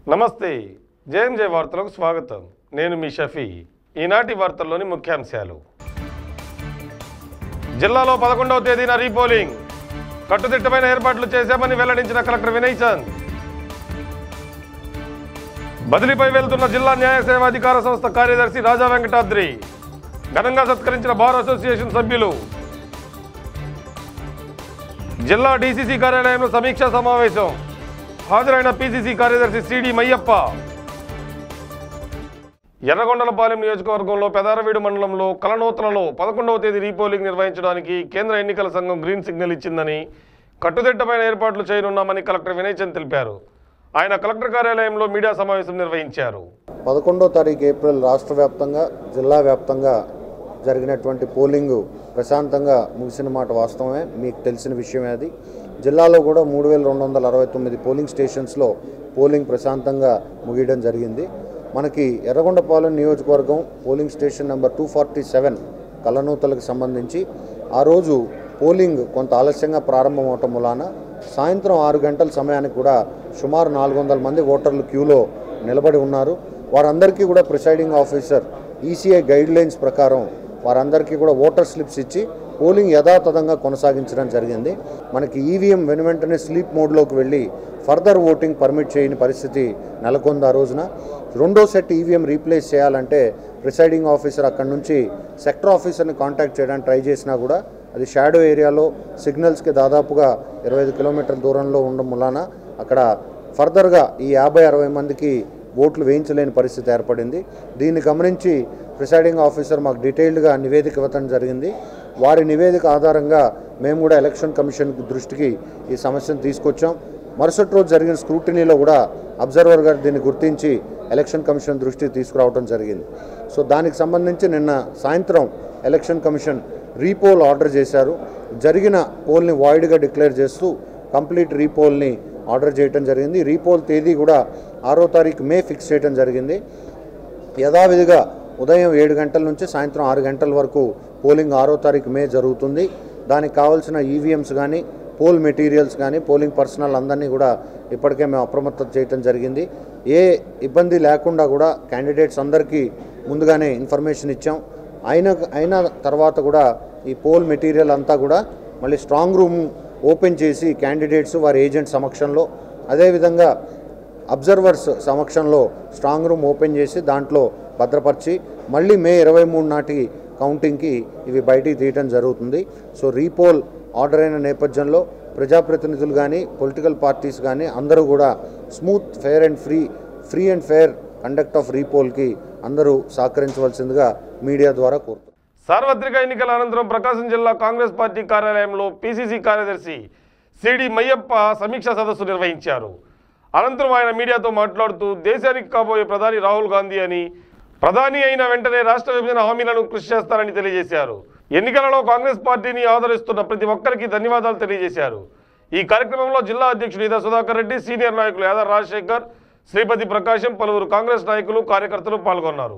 నమస్తే జేఎం జే వార్తలకు స్వాగతం నేను మీ షఫీ ఈనాటి వార్తల్లోని ముఖ్యాంశాలు జిల్లాలో పదకొండవ తేదీన రీపోలింగ్ కట్టుదిట్టమైన ఏర్పాట్లు చేశామని వెల్లడించిన కలెక్టర్ వినయ్ చంద్ బదిలీపై వెళ్తున్న జిల్లా న్యాయ సేవాధికార సంస్థ కార్యదర్శి రాజా వెంకటాద్రి ఘనంగా సత్కరించిన బార్ అసోసియేషన్ సభ్యులు జిల్లా డీసీసీ కార్యాలయంలో సమీక్షా సమావేశం హాజరైన పీసీసీ కార్యదర్శి సిడి మయ్యప్ప ఎర్రగొండలపాలెం నియోజకవర్గంలో పెదారవీడు మండలంలో కలనూతలలో పదకొండవ తేదీ రీపోలింగ్ నిర్వహించడానికి కేంద్ర ఎన్నికల సంఘం గ్రీన్ సిగ్నల్ ఇచ్చిందని కట్టుదిట్టమైన ఏర్పాట్లు చేయనున్నామని కలెక్టర్ వినయ్ చంద్ తెలిపారు ఆయన కలెక్టర్ కార్యాలయంలో మీడియా సమావేశం నిర్వహించారు పదకొండో తారీఖు ఏప్రిల్ రాష్ట్ర వ్యాప్తంగా జిల్లా వ్యాప్తంగా జరిగినటువంటి పోలింగు ప్రశాంతంగా ముగిసిన మాట వాస్తవమే మీకు తెలిసిన విషయమే అది జిల్లాలో కూడా మూడు వేల రెండు వందల అరవై తొమ్మిది పోలింగ్ స్టేషన్స్లో పోలింగ్ ప్రశాంతంగా ముగియడం జరిగింది మనకి ఎర్రగొండపాలెం నియోజకవర్గం polling station number two forty seven కలనూతలకు సంబంధించి ఆ రోజు పోలింగ్ కొంత ఆలస్యంగా ప్రారంభమవటం మూలాన సాయంత్రం ఆరు గంటల సమయానికి కూడా సుమారు నాలుగు వందల మంది ఓటర్లు క్యూలో నిలబడి ఉన్నారు వారందరికీ కూడా presiding officer ECI guidelines ప్రకారం వారందరికీ కూడా ఓటర్ స్లిప్స్ ఇచ్చి పోలింగ్ యథాతథంగా కొనసాగించడం జరిగింది మనకి ఈవీఎం వెను వెంటనే స్లీప్ మోడ్లోకి వెళ్ళి ఫర్దర్ ఓటింగ్ పర్మిట్ చేయని పరిస్థితి నెలకొంది ఆ రోజున రెండో సెట్ ఈవీఎం రీప్లేస్ చేయాలంటే ప్రిసైడింగ్ ఆఫీసర్ అక్కడి నుంచి సెక్టర్ ఆఫీసర్ని కాంటాక్ట్ చేయడానికి ట్రై చేసినా కూడా అది షాడో ఏరియాలో సిగ్నల్స్కి దాదాపుగా ఇరవై ఐదు కిలోమీటర్ల దూరంలో ఉండడం వలన అక్కడ ఫర్దర్గా ఈ యాభై అరవై మందికి ఓట్లు వేయించలేని పరిస్థితి ఏర్పడింది దీన్ని గమనించి ప్రిసైడింగ్ ఆఫీసర్ మాకు డీటెయిల్డ్గా నివేదిక ఇవ్వటం జరిగింది వారి నివేదిక ఆధారంగా మేము కూడా ఎలక్షన్ కమిషన్ దృష్టికి ఈ సమస్యను తీసుకొచ్చాం మరుసటి రోజు జరిగిన స్క్రూటినీలో కూడా అబ్జర్వర్ గారు దీన్ని గుర్తించి ఎలక్షన్ కమిషన్ దృష్టికి తీసుకురావడం జరిగింది సో దానికి సంబంధించి నిన్న సాయంత్రం ఎలక్షన్ కమిషన్ రీపోల్ ఆర్డర్ చేశారు జరిగిన పోల్ని వాయిడ్గా డిక్లేర్ చేస్తూ కంప్లీట్ రీపోల్ని ఆర్డర్ చేయడం జరిగింది రీపోల్ తేదీ కూడా ఆరో తారీఖు మే ఫిక్స్ చేయడం జరిగింది యథావిధిగా ఉదయం ఏడు గంటల నుంచి సాయంత్రం ఆరు గంటల వరకు పోలింగ్ ఆరో తారీఖు మే జరుగుతుంది దానికి కావాల్సిన ఈవీఎంస్ కానీ పోల్ మెటీరియల్స్ కానీ పోలింగ్ పర్సనల్ అందరినీ కూడా ఇప్పటికే మేము అప్రమత్తం చేయడం జరిగింది ఏ ఇబ్బంది లేకుండా కూడా క్యాండిడేట్స్ అందరికీ ముందుగానే ఇన్ఫర్మేషన్ ఇచ్చాం అయిన అయిన తర్వాత కూడా ఈ పోల్ మెటీరియల్ అంతా కూడా మళ్ళీ స్ట్రాంగ్ రూమ్ ఓపెన్ చేసి క్యాండిడేట్స్ వారి ఏజెంట్ సమక్షంలో అదేవిధంగా అబ్జర్వర్స్ సమక్షంలో స్ట్రాంగ్ రూమ్ ఓపెన్ చేసి దాంట్లో భద్రపరిచి మళ్ళీ మే ఇరవై మూడు నాటి కౌంటింగ్కి ఇవి బయటికి తీయటం జరుగుతుంది సో రీపోల్ ఆర్డర్ అయిన నేపథ్యంలో ప్రజాప్రతినిధులు కానీ పొలిటికల్ పార్టీస్ కానీ అందరూ కూడా smooth fair and free free and fair conduct of రీపోల్కి అందరూ సహకరించవలసిందిగా మీడియా ద్వారా కోరుతున్నాను సార్వత్రిక ఎన్నికల అనంతరం ప్రకాశం జిల్లా కాంగ్రెస్ పార్టీ కార్యాలయంలో పీసీసీ కార్యదర్శి సిడి మయ్యప్ప సమీక్షా సదస్సు నిర్వహించారు అనంతరం ఆయన మీడియాతో మాట్లాడుతూ దేశానికి కాబోయే ప్రధాని రాహుల్ గాంధీ అని ప్రధాని అయిన వెంటనే రాష్ట్ర విభజన హామీలను కృషి చేస్తారని తెలియజేశారు ఎన్నికలలో కాంగ్రెస్ పార్టీని ఆదరిస్తున్న ప్రతి ఒక్కరికి ధన్యవాదాలు తెలియజేశారు ఈ కార్యక్రమంలో జిల్లా అధ్యక్షుడు ఇదా సుధాకర్ రెడ్డి సీనియర్ నాయకులు యాదా రాజశేఖర్ శ్రీపతి ప్రకాశం పలువురు కాంగ్రెస్ నాయకులు కార్యకర్తలు పాల్గొన్నారు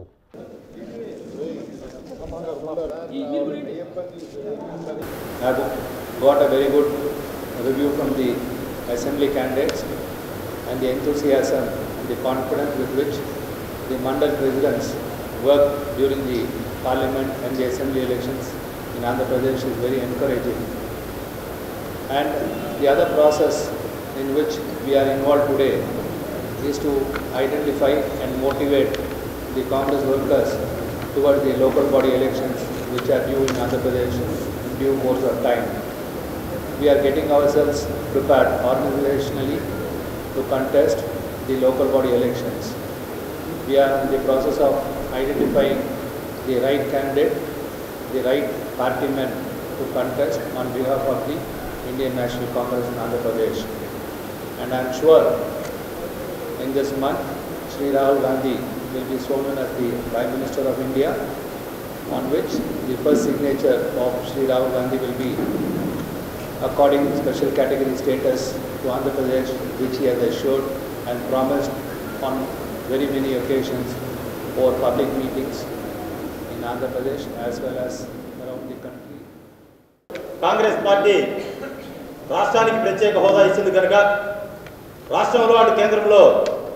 have got a very good review from the assembly candidates and the enthusiasm and the confidence with which the mandal presidents worked during the parliament and the assembly elections in Andhra Pradesh is very encouraging. And the other process in which we are involved today is to identify and motivate the Congress workers towards the local body elections which are due in Andhra Pradesh in due course of time. We are getting ourselves prepared organizationally to contest the local body elections. We are in the process of identifying the right candidate, the right party men to contest on behalf of the Indian National Congress in Andhra Pradesh. And I am sure in this month, Sri Rahul Gandhi will be sworn in as the Prime Minister of India, on which the first signature of Sri Rahul Gandhi will be according special category status to Andhra Pradesh, which he has assured and promised on very many occasions for public meetings in Andhra Pradesh as well as around the country. Congress party రాష్ట్రానికి ప్రత్యేక హోదా ఇచ్చింది కనుక రాష్ట్రంలో అటు కేంద్రంలో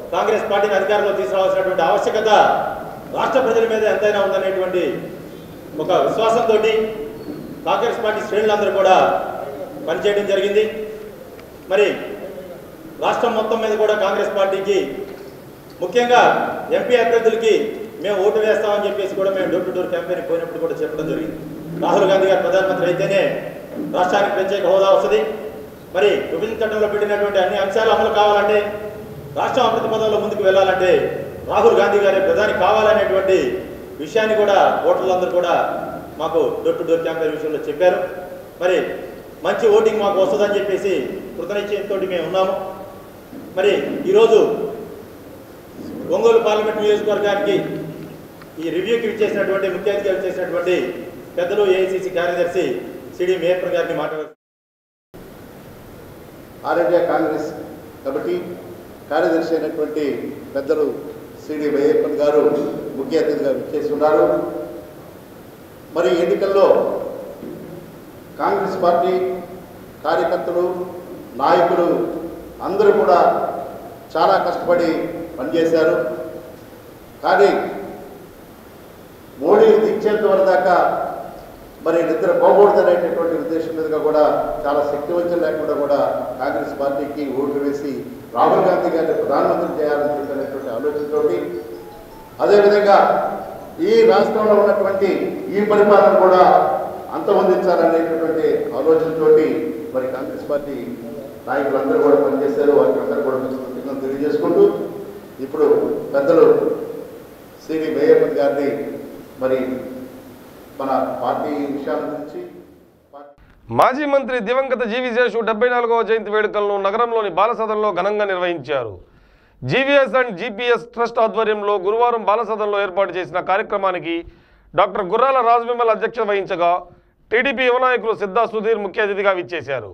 కాంగ్రెస్ పార్టీని అధికారంలో తీసుకురావాల్సినటువంటి ఆవశ్యకత రాష్ట్ర ప్రజల మీద ఎంతైనా ఉందనేటువంటి ఒక విశ్వాసంతో కాంగ్రెస్ పార్టీ శ్రేణులందరూ కూడా పనిచేయడం జరిగింది మరి రాష్ట్రం మొత్తం మీద కూడా కాంగ్రెస్ పార్టీకి ముఖ్యంగా ఎంపీ అభ్యర్థులకి మేము ఓటు వేస్తామని చెప్పేసి కూడా మేము డోర్ టు డోర్ క్యాంపెయిన్ పోయినప్పుడు కూడా చెప్పడం జరిగింది రాహుల్ గాంధీ గారు ప్రధానమంత్రి అయితేనే రాష్ట్రానికి ప్రత్యేక హోదా వస్తుంది మరి విభజన చట్టంలో పెట్టినటువంటి అన్ని అంశాలు అమలు కావాలంటే రాష్ట్రం అభివృద్ధి పదంలో ముందుకు వెళ్ళాలంటే రాహుల్ గాంధీ గారే ప్రధాని కావాలనేటువంటి విషయాన్ని కూడా ఓటర్లందరూ కూడా మాకు డోర్ టు డోర్ క్యాంపెయిన్ విషయంలో చెప్పారు మరి మంచి ఓటింగ్ మాకు వస్తుందని చెప్పేసి కృతనిశ్చయంతో మేము ఉన్నాము మరి ఈరోజు ఒంగోలు పార్లమెంట్ నియోజకవర్గానికి ఈ రివ్యూకి ఇచ్చేసినటువంటి ముఖ్య అతిథిగా చేసినటువంటి పెద్దలు ఏఐసిసి కార్యదర్శి సిడి మేయప్పన్ గారిని మాట్లాడారు ఆల్ ఇండియా కాంగ్రెస్ కమిటీ కార్యదర్శి అయినటువంటి పెద్దలు సిడి వైయప్పన్ గారు ముఖ్య అతిథిగా విచ్చేస్తున్నారు మరి ఎన్నికల్లో కాంగ్రెస్ పార్టీ కార్యకర్తలు నాయకులు అందరూ కూడా చాలా కష్టపడి పనిచేశారు కానీ మోడీ దించేంత వరకు దాకా మరి నిద్ర పోకూడదనేటటువంటి ఉద్దేశం మీదుగా కూడా చాలా శక్తివంతం లేకుండా కూడా కాంగ్రెస్ పార్టీకి ఓట్లు వేసి రాహుల్ గాంధీ గారిని ప్రధానమంత్రి చేయాలని చెప్పినటువంటి ఆలోచనతోటి అదేవిధంగా ఈ రాష్ట్రంలో ఉన్నటువంటి ఈ పరిపాలన కూడా అంతమొందించాలనేటటువంటి ఆలోచనతోటి మరి కాంగ్రెస్ పార్టీ నాయకులందరూ కూడా పనిచేశారు వారికి అందరూ కూడా కృతజ్ఞతలు తెలియజేసుకుంటూ ఇప్పుడు పెద్దలు సిడి మేయప్పన్ గారిని మరి మన పార్టీ విషయాల గురించి పార్టీ మాజీ మంత్రి దివంగత జీవిశేషు డెబ్బై నాలుగవ జయంతి వేడుకలను నగరంలోని బాలసదన్లో ఘనంగా నిర్వహించారు జీవీఎస్ అండ్ జీపీఎస్ ట్రస్ట్ ఆధ్వర్యంలో గురువారం బాలసదన్లో ఏర్పాటు చేసిన కార్యక్రమానికి డాక్టర్ గుర్రాల రాజవిమల్ అధ్యక్షత వహించగా టీడీపీ యువ నాయకులు సిద్ధా సుధీర్ ముఖ్య అతిథిగా విచ్చేశారు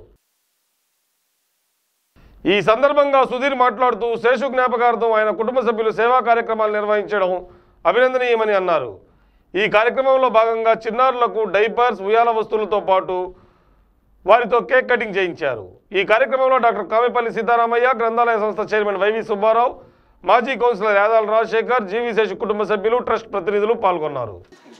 ఈ సందర్భంగా సుధీర్ మాట్లాడుతూ శేషు జ్ఞాపకార్థం ఆయన కుటుంబ సభ్యులు సేవా కార్యక్రమాలు నిర్వహించడం అభినందనీయమని అన్నారు ఈ కార్యక్రమంలో భాగంగా చిన్నారులకు డైపర్స్ ఉయ్యాల వస్తువులతో పాటు వారితో కేక్ కటింగ్ చేయించారు ఈ కార్యక్రమంలో డాక్టర్ కామెపల్లి సీతారామయ్య గ్రంథాలయ సంస్థ చైర్మన్ వైవి సుబ్బారావు మాజీ కౌన్సిలర్ యాదాల రాజశేఖర్ జీవిశేషు కుటుంబ సభ్యులు ట్రస్ట్ ప్రతినిధులు పాల్గొన్నారు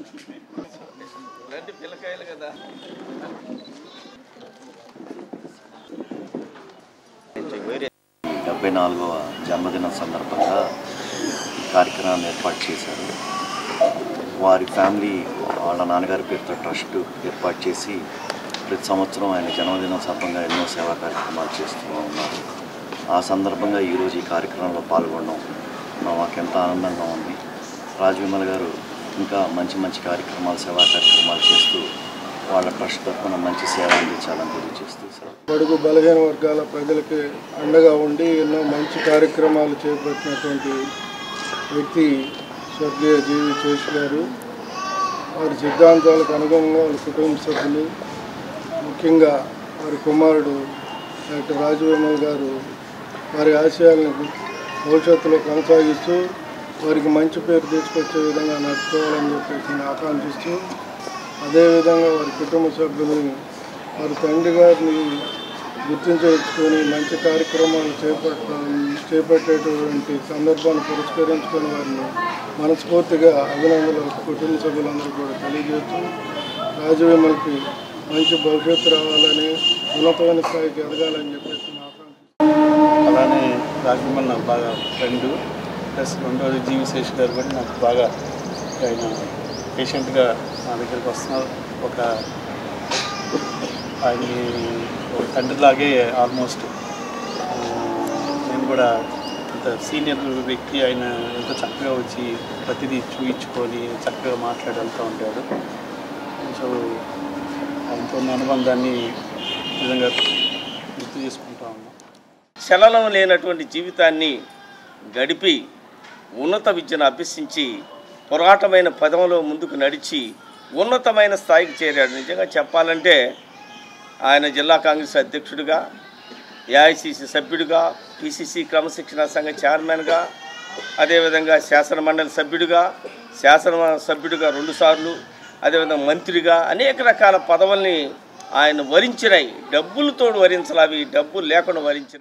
డెబ్బై నాలుగవ జన్మదినం సందర్భంగా ఈ కార్యక్రమాన్ని ఏర్పాటు చేశారు వారి ఫ్యామిలీ వాళ్ళ నాన్నగారి పేరుతో ట్రస్ట్ ఏర్పాటు చేసి ప్రతి సంవత్సరం ఆయన జన్మదినం సందర్భంగా ఎన్నో సేవా కార్యక్రమాలు చేస్తూ ఉన్నారు ఆ సందర్భంగా ఈరోజు ఈ కార్యక్రమంలో పాల్గొనడం మాకెంత ఆనందంగా ఉంది రాజవిమల్ గారు ఇంకా మంచి మంచి కార్యక్రమాలు సేవా కార్యక్రమాలు చేస్తూ వాళ్ళ ట్రస్ట్ తరఫున మంచి సేవ అందించాలని తెలియజేస్తూ సార్ బడుగు బలహీన వర్గాల ప్రజలకి అండగా ఉండి ఎన్నో మంచి కార్యక్రమాలు చేపట్టినటువంటి వ్యక్తి స్వర్గీయ జీవి శేష్ గారు వారి సిద్ధాంతాలకు అనుగుణంగా వారి కుటుంబ సభ్యులు ముఖ్యంగా వారి కుమారుడు డాక్టర్ రాజవేమల్ గారు వారి ఆశయాలను భవిష్యత్తులో కొనసాగిస్తూ వారికి మంచి పేరు తీసుకొచ్చే విధంగా నడుచుకోవాలని చెప్పేసి నేను ఆకాంక్షిస్తూ అదేవిధంగా వారి కుటుంబ సభ్యులు వారి తండ్రి గారిని గుర్తించుకొని మంచి కార్యక్రమాలు చేపట్ట చేపట్టేటువంటి సందర్భాన్ని పురస్కరించుకొని వారిని మనస్ఫూర్తిగా అభినందనలు కుటుంబ సభ్యులందరూ కూడా తెలియజేస్తూ రాజవేమల్కి మంచి భవిష్యత్తు రావాలని ఉన్నతమైన స్థాయికి ఎదగాలని చెప్పేసి నా ఆకాంక్ష అలానే రాజమల్ నాకు బాగా ఫ్రెండ్ ప్లస్ రెండోది జీవి శేష్ గారు కూడా నాకు బాగా ఆయన పేషెంట్గా నా దగ్గరికి వస్తున్నారు ఒక ఆయన్ని ఒక తండ్రిలాగే ఆల్మోస్ట్ ఆ, నేను కూడా ఇంత సీనియర్ వ్యక్తి ఆయన ఎంత చక్కగా వచ్చి ప్రతిదీ చూయించుకొని చక్కగా మాట్లాడి వెళ్తూ ఉంటాడు సో ఆయనతో ఉన్న అనుబంధాన్ని నిజంగా గుర్తు చేసుకుంటా ఉన్నాం చలనం లేనటువంటి జీవితాన్ని గడిపి ఉన్నత విద్యను అభ్యసించి పోరాటమైన పదంలో ముందుకు నడిచి ఉన్నతమైన స్థాయికి చేరాడు నిజంగా చెప్పాలంటే ఆయన జిల్లా కాంగ్రెస్ అధ్యక్షుడిగా ఏఐసిసి సభ్యుడిగా పిసిసి క్రమశిక్షణ సంఘ చైర్మన్గా అదేవిధంగా శాసన మండలి సభ్యుడిగా శాసన సభ్యుడిగా రెండుసార్లు అదేవిధంగా మంత్రిగా అనేక రకాల పదవుల్ని ఆయన వరించినాయి డబ్బులతో వరించాలి అవి డబ్బులు లేకుండా వరించినాయి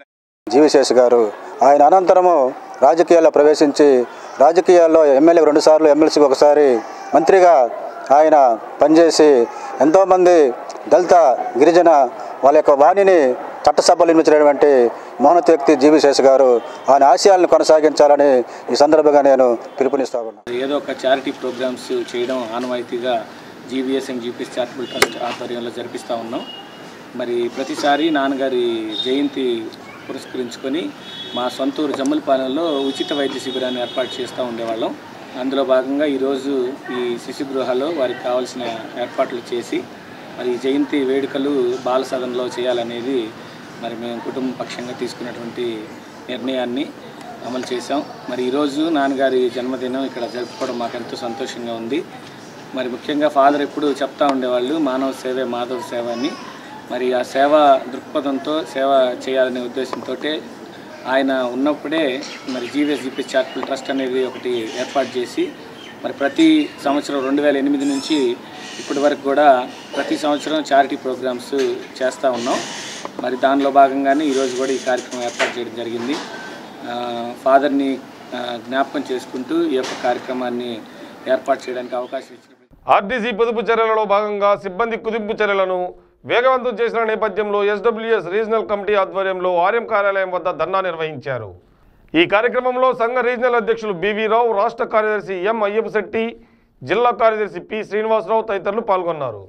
జీవిశేష్ గారు ఆయన అనంతరము రాజకీయాల్లో ప్రవేశించి రాజకీయాల్లో ఎమ్మెల్యే రెండుసార్లు ఎమ్మెల్సీకి ఒకసారి మంత్రిగా ఆయన పనిచేసి ఎంతోమంది దళిత గిరిజన వాళ్ళ యొక్క వాణిని చట్టసభలు నిర్మించినటువంటి మౌనత వ్యక్తి జీవిశేష్ గారు ఆయన ఆశయాలను కొనసాగించాలని ఈ సందర్భంగా నేను పిలుపునిస్తా ఉన్నాను ఏదో ఒక చారిటీ ప్రోగ్రామ్స్ చేయడం ఆనవాయితీగా GVS and GPS charitable trust ఆధ్వర్యంలో జరిపిస్తూ ఉన్నాం మరి ప్రతిసారి నాన్నగారి జయంతి పురస్కరించుకొని మా సొంతూరు జమ్మలపాలెంలో ఉచిత వైద్య శిబిరాన్ని ఏర్పాటు చేస్తూ ఉండేవాళ్ళం అందులో భాగంగా ఈరోజు ఈ శిశు గృహాల్లో వారికి కావాల్సిన ఏర్పాట్లు చేసి మరి ఈ జయంతి వేడుకలు బాల సదనంలో చేయాలనేది మరి మేము కుటుంబ పక్షంగా తీసుకున్నటువంటి నిర్ణయాన్ని అమలు చేశాం మరి ఈరోజు నాన్నగారి జన్మదినం ఇక్కడ జరుపుకోవడం మాకు ఎంతో సంతోషంగా ఉంది మరి ముఖ్యంగా ఫాదర్ ఎప్పుడు చెప్తా ఉండేవాళ్ళు మానవ సేవే మాధవ సేవ అని మరి ఆ సేవ దృక్పథంతో సేవ చేయాలనే ఉద్దేశంతో ఆయన ఉన్నప్పుడే మరి జీవీఎస్ జీపీ చారిటబుల్ ట్రస్ట్ అనేది ఒకటి ఏర్పాటు చేసి మరి ప్రతి సంవత్సరం రెండు వేల ఎనిమిది నుంచి ఇప్పటి వరకు కూడా ప్రతి సంవత్సరం చారిటీ ప్రోగ్రామ్స్ చేస్తూ ఉన్నాం మరి దానిలో భాగంగానే ఈరోజు కూడా ఈ కార్యక్రమం ఏర్పాటు చేయడం జరిగింది ఆ, ఫాదర్ని ఆ, జ్ఞాపకం చేసుకుంటూ ఈ యొక్క కార్యక్రమాన్ని ఏర్పాటు చేయడానికి అవకాశం ఇచ్చిన ఆర్టీసీ పొదుపు చర్యలలో భాగంగా సిబ్బంది కుదింపు చర్యలను వేగవంతం చేసిన నేపథ్యంలో ఎస్డబ్ల్యూఎస్ రీజనల్ కమిటీ ఆధ్వర్యంలో ఆర్ఎం కార్యాలయం వద్ద ధర్నా నిర్వహించారు ఈ కార్యక్రమంలో సంఘ రీజనల్ అధ్యక్షులు బివి రావు రాష్ట్ర కార్యదర్శి ఎం అయ్యప్ప శెట్టి జిల్లా కార్యదర్శి పి శ్రీనివాసరావు తదితరులు పాల్గొన్నారు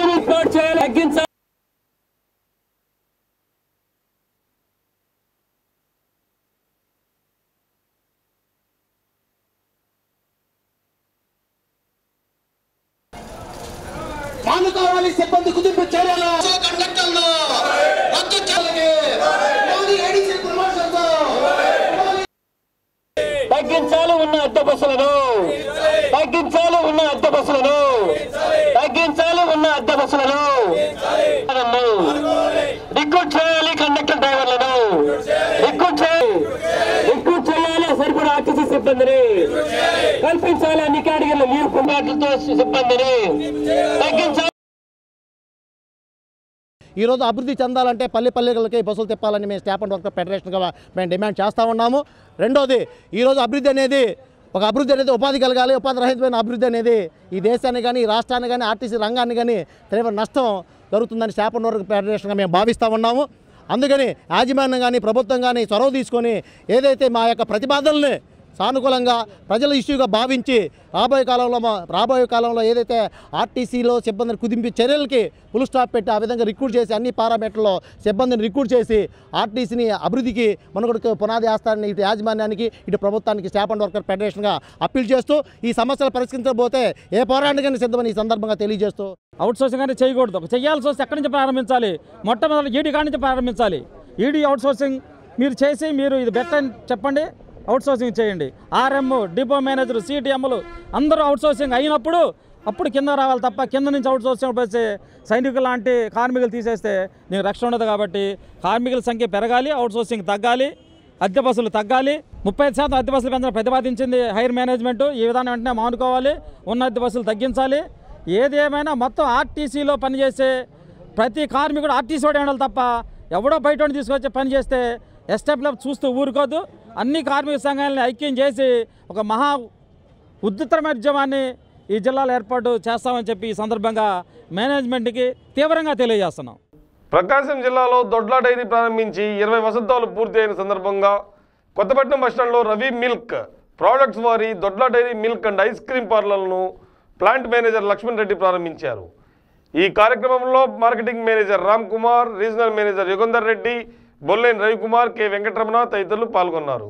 మానుకోవాలి సిబ్బంది కుదింపు చర్యలు కండక్టర్లు రద్దు చేయాలి మోదీ ఏడీసీ ప్రమోషన్తో తగ్గించాలి ఉన్న అద్దె బస్సులను తగ్గించాలి ఉన్న అద్దె బస్సులను తగ్గించాలి ఉన్న అద్దె బస్సులను రిక్రూట్ చేయాలి కండక్టర్ డ్రైవర్లను రిక్రూట్ చేయాలి రిక్రూట్ చేయాలి సరిపడా ఆర్టీసీ సిబ్బందిని కల్పించాలి అన్ని కేటగిరీల లీవ్ పొందాట్లతో సిబ్బందిని తగ్గించాలి ఈరోజు అభివృద్ధి చెందాలంటే పల్లె పల్లెలకి బస్సులు తిప్పాలని మేము స్టాప్ అండ్ వర్కర్ ఫెడరేషన్గా మేము డిమాండ్ చేస్తూ ఉన్నాము రెండోది ఈరోజు అభివృద్ధి అనేది ఒక అభివృద్ధి అనేది ఉపాధి కలగాలి ఉపాధి రహితమైన అభివృద్ధి అనేది ఈ దేశాన్ని కానీ ఈ రాష్ట్రాన్ని కానీ ఆర్టీసీ రంగాన్ని కానీ తీవ్ర నష్టం జరుగుతుందని స్టాప్ అండ్ వర్కర్ ఫెడరేషన్గా మేము భావిస్తూ ఉన్నాము అందుకని యాజమాన్యం కానీ ప్రభుత్వం కానీ చొరవ తీసుకొని ఏదైతే మా యొక్క ప్రతిపాదనల్ని సానుకూలంగా ప్రజల ఇష్యూగా భావించి రాబోయే కాలంలో మా- రాబోయే కాలంలో ఏదైతే ఆర్టీసీలో సిబ్బందిని కుదింపి చర్యలకి ఫుల్ స్టాప్ పెట్టి ఆ విధంగా రిక్రూట్ చేసి అన్ని పారామీటర్లో సిబ్బందిని రిక్రూట్ చేసి ఆర్టీసీని అభివృద్ధికి మనుగడకు పునాది వేస్తారని ఇటు యాజమాన్యానికి ఇటు ప్రభుత్వానికి స్టాప్ అండ్ వర్కర్ ఫెడరేషన్గా అప్పీల్ చేస్తూ ఈ సమస్యలు పరిష్కరించబోతే ఏ పోరాటానికైనా సిద్ధమని ఈ సందర్భంగా తెలియజేస్తూ అవుట్ సోర్సింగ్ అనేది చేయకూడదు చేయాల్సి వస్తే ఎక్కడి నుంచి ప్రారంభించాలి మొట్టమొదటి ఈడీ కాడి నుంచి ప్రారంభించాలి ఈడీ అవుట్ సోర్సింగ్ మీరు చేసి మీరు ఇది బెటర్ అని చెప్పండి అవుట్ సోర్సింగ్ చేయండి ఆర్ఎం డిపో మేనేజర్ సిటిఎంలు అందరూ అవుట్ సోర్సింగ్ అయినప్పుడు అప్పుడు కింద రావాలి తప్ప కింద నుంచి అవుట్ సోర్సింగ్ వచ్చి సైనికులు లాంటి కార్మికులు తీసేస్తే నీకు రక్షణ ఉండదు కాబట్టి కార్మికుల సంఖ్య పెరగాలి అవుట్ సోర్సింగ్ తగ్గాలి అద్దె బస్సులు తగ్గాలి ముప్పై ఐదు శాతం అద్దె బస్సులు పెంచడం ప్రతిపాదించింది హైర్ మేనేజ్మెంట్ ఈ విధానం వెంటనే మానుకోవాలి ఉన్న అద్దె బస్సులు తగ్గించాలి ఏది ఏమైనా మొత్తం ఆర్టీసీలో పనిచేసే ప్రతి కార్మికుడు ఆర్టీసీ వాడే ఉండాలి తప్ప ఎవడో బయట వాడిని తీసుకొచ్చి పని చేస్తే ఎస్టెప్లో చూస్తూ ఊరుకోదు అన్ని కార్మిక సంఘాలని ఐక్యం చేసి ఒక మహా ఉద్ధృతమైన ఉద్యమాన్ని ఈ జిల్లాలో ఏర్పాటు చేస్తామని చెప్పి ఈ సందర్భంగా మేనేజ్మెంట్కి తీవ్రంగా తెలియజేస్తున్నాం ప్రకాశం జిల్లాలో దొడ్ల డైరీ ప్రారంభించి ఇరవై వసంతాలు పూర్తి అయిన సందర్భంగా కొత్తపట్నం బస్టాండ్లో రవి మిల్క్ ప్రోడక్ట్స్ వారి Dodla dairy milk and ice cream పార్లర్లను ప్లాంట్ మేనేజర్ లక్ష్మణ్ రెడ్డి ప్రారంభించారు ఈ కార్యక్రమంలో marketing manager Ram Kumar regional manager Yugandhar Reddy Bolleni Ravikumar K Venkataramana తదితరులు పాల్గొన్నారు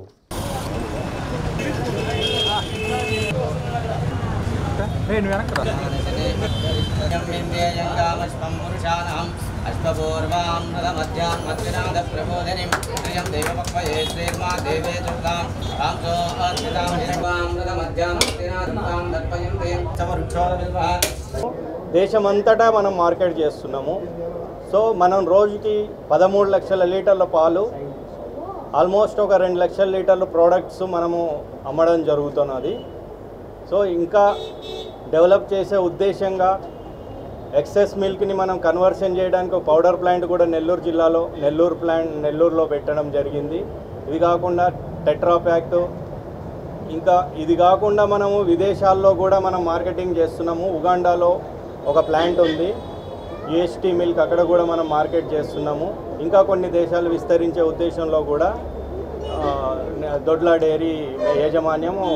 దేశమంతటా మనం మార్కెట్ చేస్తున్నాము సో మనం రోజుకి పదమూడు లక్షల లీటర్ల పాలు ఆల్మోస్ట్ ఒక రెండు లక్షల లీటర్ల ప్రోడక్ట్స్ మనము అమ్మడం జరుగుతున్నది సో ఇంకా డెవలప్ చేసే ఉద్దేశంగా ఎక్సెస్ మిల్క్ని మనం కన్వర్షన్ చేయడానికి ఒక పౌడర్ ప్లాంట్ కూడా నెల్లూరు జిల్లాలో నెల్లూరు ప్లాంట్ నెల్లూరులో పెట్టడం జరిగింది ఇది కాకుండా టెట్రా ప్యాక్ట్ ఇంకా ఇది కాకుండా మనము విదేశాల్లో కూడా మనం మార్కెటింగ్ చేస్తున్నాము ఉగాండాలో ఒక ప్లాంట్ ఉంది జిఎస్టీ మిల్క్ అక్కడ కూడా మనం మార్కెట్ చేస్తున్నాము ఇంకా కొన్ని దేశాలు విస్తరించే ఉద్దేశంలో కూడా ఆ, దొడ్ల డైరీ యాజమాన్యము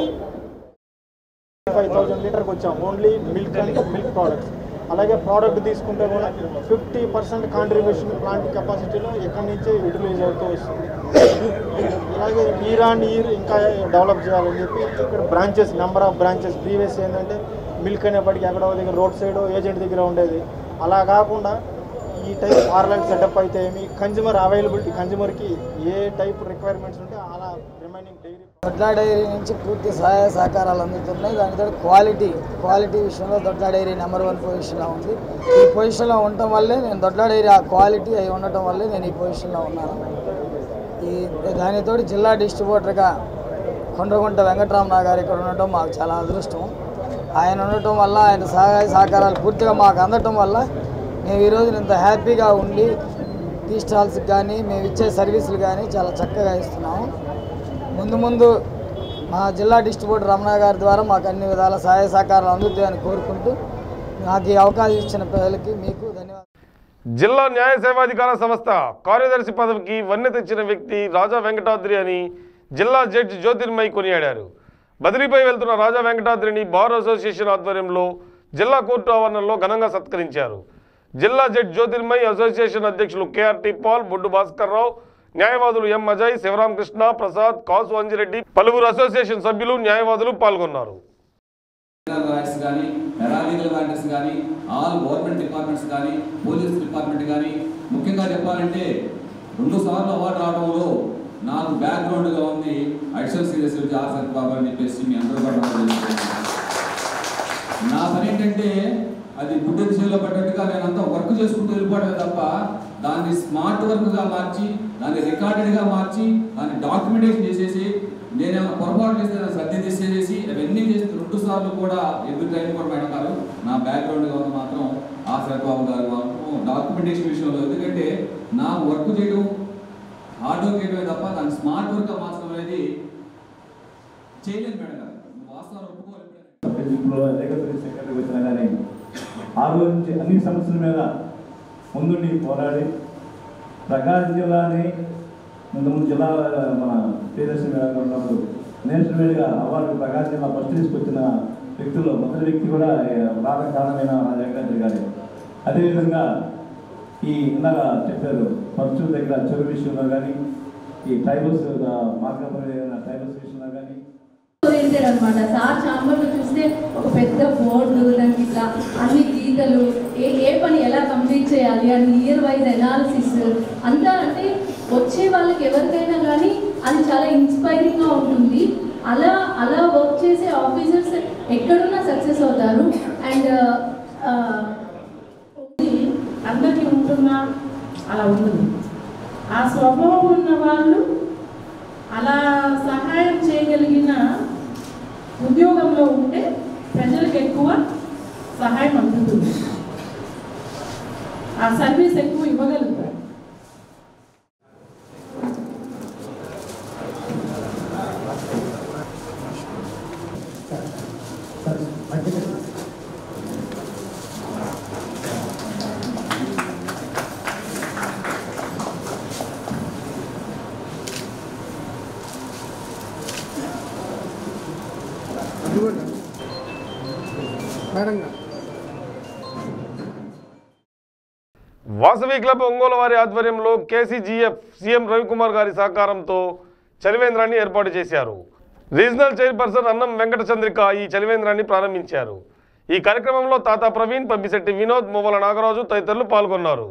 ఫైవ్ థౌసండ్ లీటర్కి వచ్చాం only milk and milk products అలాగే ప్రోడక్ట్ తీసుకుంటే కూడా ఫిఫ్టీ పర్సెంట్ కాంట్రిబ్యూషన్ ప్లాంట్ కెపాసిటీలో ఎక్కడి నుంచే యూటిలైజ్ అవుతూ వస్తుంది అలాగే ఇయర్ అండ్ ఇయర్ ఇంకా డెవలప్ చేయాలని చెప్పి ఇక్కడ branches number of branches previous ఏంటంటే మిల్క్ అనేప్పటికీ ఎక్కడో దగ్గర రోడ్ సైడ్ ఏజెంట్ దగ్గర ఉండేది అలా కాకుండా ఈ టైప్ పార్లర్ సెటప్ అయితే ఏమి కన్జ్యూమర్ అవైలబిలిటీ కన్జ్యూమర్కి ఏ టైప్ రిక్వైర్మెంట్స్ ఉంటే అలా రిమైనింగ్ డైరీ దొడ్ల డైరీ నుంచి పూర్తి సహాయ సహకారాలు అందుతున్నాయి దానితో క్వాలిటీ క్వాలిటీ విషయంలో దొడ్ల డైరీ నెంబర్ వన్ పొజిషన్లో ఉంది ఈ పొజిషన్లో ఉండటం వల్లే నేను దొడ్ల డైరీ ఆ క్వాలిటీ అయి ఉండటం వల్లే నేను ఈ పొజిషన్లో ఉన్నాను ఈ దానితో జిల్లా డిస్ట్రిబ్యూటర్గా కొండ్రగుంట వెంకటరామరావు గారు ఇక్కడ ఉండటం మాకు చాలా అదృష్టం ఆయన ఉండటం వల్ల ఆయన సహాయ సహకారాలు పూర్తిగా మాకు అందటం వల్ల మేము ఈరోజు ఇంత హ్యాపీగా ఉండి టీ స్టాల్స్కి కానీ మేము ఇచ్చే సర్వీసులు కానీ చాలా చక్కగా ఇస్తున్నాము ముందు ముందు మా జిల్లా డిస్ట్రిబ్యూటర్ రమణ గారి ద్వారా మాకు అన్ని విధాల సహాయ సహకారాలు అందుతాయని కోరుకుంటూ నాకు ఈ అవకాశం ఇచ్చిన ప్రజలకి మీకు ధన్యవాదాలు జిల్లా న్యాయ సేవాధికార సంస్థ కార్యదర్శి పదవికి వన్నె తెచ్చిన వ్యక్తి రాజా వెంకటాద్రి అని జిల్లా జడ్జి జ్యోతిర్మయి కొనియాడారు బదిలీపై వెళ్తున్న రాజా వెంకటాద్రిని బార్ అసోసియేషన్ ఆధ్వర్యంలో జిల్లా కోర్టు ఆవరణలో ఘనంగా సత్కరించారు జిల్లా జడ్జి జ్యోతిర్మయి అసోసియేషన్ అధ్యక్షులు కేఆర్టీ పాల్ బొడ్డు భాస్కర్ రావు న్యాయవాదులు ఎం అజయ్ శివరామకృష్ణ ప్రసాద్ కాసు అంజిరెడ్డి పలువురు అసోసియేషన్ సభ్యులు న్యాయవాదులు పాల్గొన్నారు రైట్స్ కానీ పారాలీగల్ రైట్స్ కానీ ఆల్ గవర్నమెంట్ డిపార్ట్మెంట్స్ కానీ పోలీస్ డిపార్ట్మెంట్ కానీ ముఖ్యంగా చెప్పాలంటే రెండు సార్లు అవార్డు రావడంలో నాకు బ్యాక్గ్రౌండ్గా ఉంది అడిషనల్ సీరియస్ ఆర్ సత్యబాబు అని చెప్పేసి మీ అందరూ కూడా నాకు తెలుసు. నా పని ఏంటంటే అది గుడ్డెది చేలో పడ్డట్టుగా నేను అంతా వర్క్ చేసుకుంటూ వెళ్ళిపోవడమే తప్ప దాన్ని స్మార్ట్ వర్క్గా మార్చి దాన్ని రికార్డెడ్గా మార్చి దాన్ని డాక్యుమెంటేషన్ చేసేసి నేనేమైనా పొరపాటు చేస్తే దాన్ని సర్ది తీసేసి అవన్నీ చేసి రెండు సార్లు కూడా ఎదురు టైం కూడా మేడం గారు నా బ్యాక్గ్రౌండ్గా ఉన్న మాత్రం ఆ సరిబాబు గారు మాత్రం డాక్యుమెంటేషన్ విషయంలో ఎందుకంటే నా వర్క్ చేయడం హార్డ్ వర్క్ చేయడమే తప్ప దాన్ని స్మార్ట్ వర్క్గా మార్చడం అనేది చేయలేదు మేడం గారు వాస్తవాలు ఒప్పుకోలేదు ఫేస్బుక్లో లీగల్ సెక్రటరీ వచ్చినా కానీ ఆ రోజు నుంచి అన్ని సమస్యల మీద ముందుండి పోరాడి ప్రకాశం జిల్లాని ముందు జిల్లా మన శ్రీదర్శన మేడం ఉన్నప్పుడు నేషనల్ వైడ్గా అవార్డు ప్రకాశం జిల్లా ఫస్ట్ తీసుకొచ్చిన వ్యక్తుల్లో మొదటి వ్యక్తి కూడా రావడం కారణమైన జగన్నాథ్ గారి అదేవిధంగా ఈ ఇందాక చెప్పారు పరచూరు దగ్గర చెరువు విషయంలో కానీ ఈ ట్రైబల్స్ మార్గపల్లి ట్రైబల్స్ విషయంలో కానీ ఓరియంటెడ్ అనమాట సార్ చాంబర్లో చూస్తే ఒక పెద్ద బోర్డు దానికి ఇట్లా అన్ని గీతలు ఏ ఏ పని ఎలా కంప్లీట్ చేయాలి అని ఇయర్ వైజ్ ఎనాలిసిస్ అంతా అంటే వచ్చే వాళ్ళకి ఎవరికైనా కానీ అది చాలా ఇన్స్పైరింగ్గా ఉంటుంది అలా అలా వర్క్ చేసే ఆఫీసర్స్ ఎక్కడున్నా సక్సెస్ అవుతారు అండ్ అందరికీ ఉంటుందా అలా ఉంటుంది ఆ స్వభావం ఉన్న వాళ్ళు అలా సహాయం చేయగలిగిన ఉద్యోగంలో ఉంటే ప్రజలకు ఎక్కువ సహాయం అందుతుంది ఆ సర్వీస్ ఎక్కువ ఇవ్వగలుగుతారు మేడం గారు వాసవి క్లబ్ ఒంగోలు వారి ఆధ్వర్యంలో కేసీజీఎఫ్ సీఎం రవికుమార్ గారి సహకారంతో చలివేంద్రాన్ని ఏర్పాటు చేశారు రీజనల్ చైర్పర్సన్ అన్నం వెంకట చంద్రిక ఈ చలివేంద్రాన్ని ప్రారంభించారు ఈ కార్యక్రమంలో తాతా ప్రవీణ్ పబ్బిశెట్టి వినోద్ మువ్వల నాగరాజు తదితరులు పాల్గొన్నారు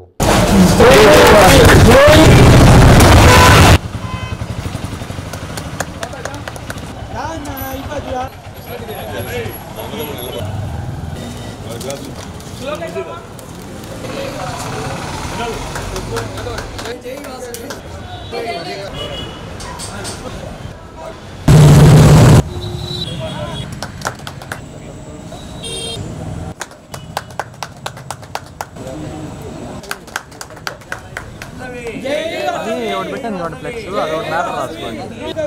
ఒకటి ఫ్లెక్స్ అదొకటి మ్యాటర్ రాసుకోండి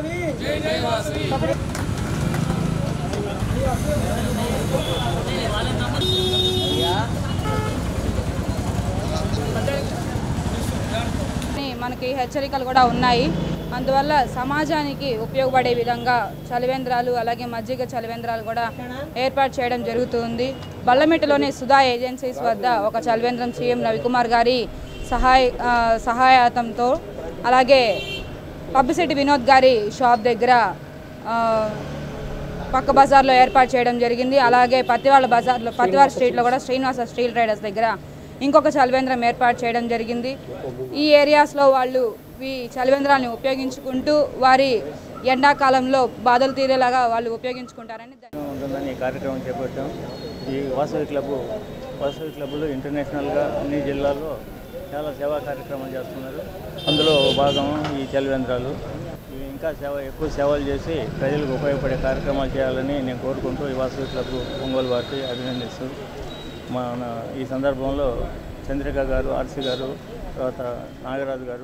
అని మనకి హెచ్చరికలు కూడా ఉన్నాయి అందువల్ల సమాజానికి ఉపయోగపడే విధంగా చలివేంద్రాలు అలాగే మజ్జిగ చలివేంద్రాలు కూడా ఏర్పాటు చేయడం జరుగుతుంది బల్లమెట్టులోని సుధా ఏజెన్సీస్ వద్ద ఒక చలివేంద్రం సీఎం రవికుమార్ గారి సహాయ ఆ, సహాయతంతో అలాగే పబ్బిశెట్టి వినోద్ గారి షాప్ దగ్గర ఆ, పక్క బజార్లో ఏర్పాటు చేయడం జరిగింది అలాగే పత్తివాళ్ళ బజార్లో పత్తివాళ్ళ స్ట్రీట్లో కూడా శ్రీనివాస స్టీల్ ట్రేడర్స్ దగ్గర ఇంకొక చలివేంద్రం ఏర్పాటు చేయడం జరిగింది ఈ ఏరియాస్లో వాళ్ళు ఈ చలివేంద్రాన్ని ఉపయోగించుకుంటూ వారి ఎండాకాలంలో బాధలు తీరేలాగా వాళ్ళు ఉపయోగించుకుంటారని ఉంటుందని ఈ కార్యక్రమం చేపట్టాం ఈ వాసవి క్లబ్ వాసవి క్లబ్లో ఇంటర్నేషనల్గా అన్ని జిల్లాల్లో చాలా సేవా కార్యక్రమాలు చేస్తున్నారు అందులో భాగం ఈ చలివేంద్రాలు ఇవి ఇంకా సేవ ఎక్కువ సేవలు చేసి ప్రజలకు ఉపయోగపడే కార్యక్రమాలు చేయాలని నేను కోరుకుంటూ ఈ వాసవి క్లబ్ ఒంగోలు వారికి అభినందిస్తూ మన ఈ సందర్భంలో చంద్రిక గారు ఆర్సి గారు తర్వాత నాగరాజు గారు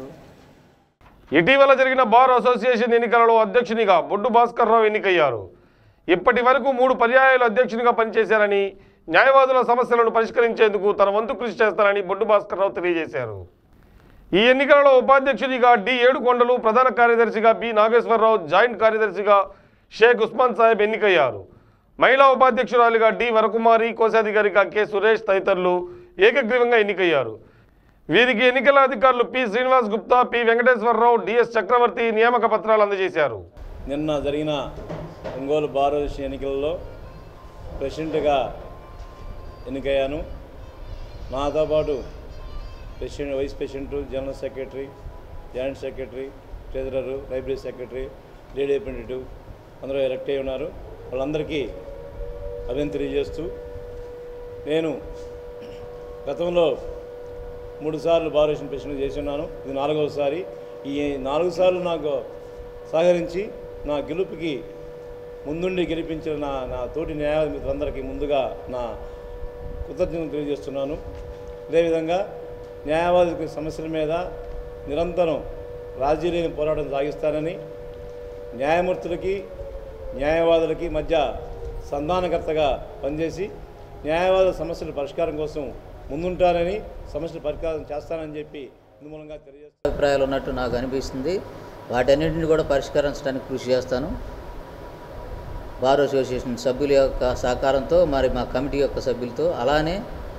ఇటీవల జరిగిన బార్ అసోసియేషన్ ఎన్నికలలో అధ్యక్షునిగా బొడ్డు భాస్కర్ రావు ఎన్నికయ్యారు ఇప్పటి వరకు మూడు పర్యాయాలు అధ్యక్షునిగా పనిచేశారని న్యాయవాదుల సమస్యలను పరిష్కరించేందుకు తన వంతు కృషి చేస్తారని బొడ్డు భాస్కర్ రావు తెలియజేశారు ఈ ఎన్నికలలో ఉపాధ్యక్షునిగా డి ఏడుకొండలు ప్రధాన కార్యదర్శిగా బి నాగేశ్వరరావు జాయింట్ కార్యదర్శిగా షేక్ ఉస్మాన్ సాహెబ్ ఎన్నికయ్యారు మహిళా ఉపాధ్యక్షురాలిగా డి వరకుమారి కోశాధికారిగా కె సురేష్ తదితరులు ఏకగ్రీవంగా ఎన్నికయ్యారు వీరికి ఎన్నికల అధికారులు P Srinivas Gupta P Venkateswara Rao DS Chakravarthy నియామక పత్రాలు అందజేశారు నిన్న జరిగిన ఒంగోలు బార్ అసోసియేషన్ ఎన్నికలలో ప్రెసిడెంట్గా ఎన్నికయ్యాను నాతో పాటు president vice president general secretary joint secretary treasurer library secretary lady attendant అందరూ ఎలక్ట్ అయి ఉన్నారు వాళ్ళందరికీ అభినందన తెలియజేస్తూ నేను గతంలో మూడు సార్లు బార్ అసోసియేషన్ ప్రెసిడెంట్ చేసి ఉన్నాను ఇది నాలుగవసారి ఈ నాలుగు సార్లు నాకు సహకరించి నా గెలుపుకి ముందుండి గెలిపించిన నా నా తోటి న్యాయవాది మిత్రులందరికీ ముందుగా నా కృతజ్ఞతలు తెలియజేస్తున్నాను అదేవిధంగా న్యాయవాదుల సమస్యల మీద నిరంతరం రాజీ లేని పోరాటం సాగిస్తానని న్యాయమూర్తులకి న్యాయవాదులకి మధ్య సంధానకర్తగా పనిచేసి న్యాయవాదుల సమస్యల పరిష్కారం కోసం ముందుంటానని సమస్యల పరిష్కారం చేస్తానని చెప్పి ఇందు మూలంగా తెలియజేస్తాను అభిప్రాయాలు ఉన్నట్టు నాకు అనిపిస్తుంది వాటన్నిటిని కూడా పరిష్కరించడానికి కృషి చేస్తాను బార్ అసోసియేషన్ సభ్యుల యొక్క సహకారంతో మరి మా కమిటీ యొక్క సభ్యులతో అలానే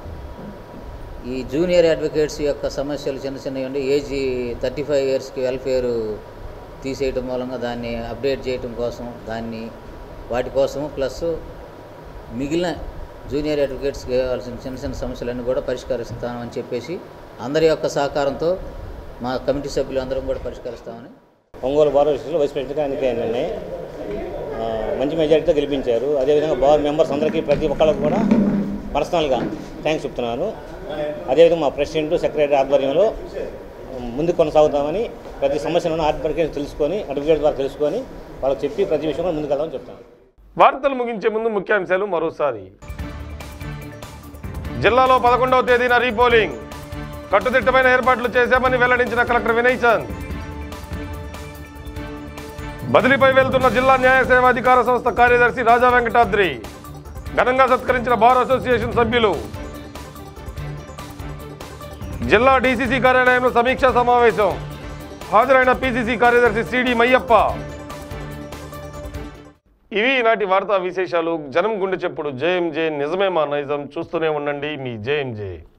ఈ జూనియర్ అడ్వకేట్స్ యొక్క సమస్యలు చిన్న చిన్నవి ఉండి ఏజ్ థర్టీ ఫైవ్ ఇయర్స్కి వెల్ఫేర్ తీసేయటం మూలంగా దాన్ని అప్డేట్ చేయటం కోసం దాన్ని వాటి కోసం ప్లస్ మిగిలిన జూనియర్ అడ్వకేట్స్కి కావాల్సిన చిన్న చిన్న సమస్యలన్నీ కూడా పరిష్కరిస్తామని చెప్పేసి అందరి యొక్క సహకారంతో మా కమిటీ సభ్యులు అందరం కూడా పరిష్కరిస్తామని ఒంగోలు బార్ అసోసియేషన్లో వైస్ ప్రెసిడెంట్గా ఎన్నికైందండి ఆ, మంచి మెజారిటీతో గెలిపించారు అదేవిధంగా బార్ మెంబర్స్ అందరికీ ప్రతి ఒక్కళ్ళకు కూడా పర్సనల్గా థ్యాంక్స్ చెప్తున్నాను అదేవిధంగా మా ప్రెసిడెంట్ సెక్రటరీ ఆధ్వర్యంలో ముందుకు కొనసాగుతామని ప్రతి సమస్యలను అడ్వకేట్ తెలుసుకొని అడ్వకేట్ ద్వారా తెలుసుకొని వాళ్ళకి చెప్పి ప్రతి విషయంలో ముందుకు వెళ్దామని చెప్తాను వార్తలు ముగించే ముందు ముఖ్యాంశాలు మరోసారి జిల్లాలో పదకొండవ తేదీన రీపోలింగ్ కట్టుదిట్టమైన ఏర్పాట్లు చేశామని వెల్లడించిన కలెక్టర్ వినయ్ చంద్ బదిలీపై వెళ్తున్న జిల్లా న్యాయ సేవాధికార సంస్థ కార్యదర్శి రాజా వెంకటాద్రి ఘనంగా సత్కరించిన బార్ అసోసియేషన్ సభ్యులు జిల్లా డీసీసీ కార్యాలయంలో సమీక్షా సమావేశం హాజరైన పీసీసీ కార్యదర్శి సిడి మయ్యప్ప ఇవి ఈనాటి వార్తా విశేషాలు జనం గుండె చెప్పుడు జేఎంజే నిజమే మా నైజం చూస్తూనే ఉండండి మీ జేఎంజే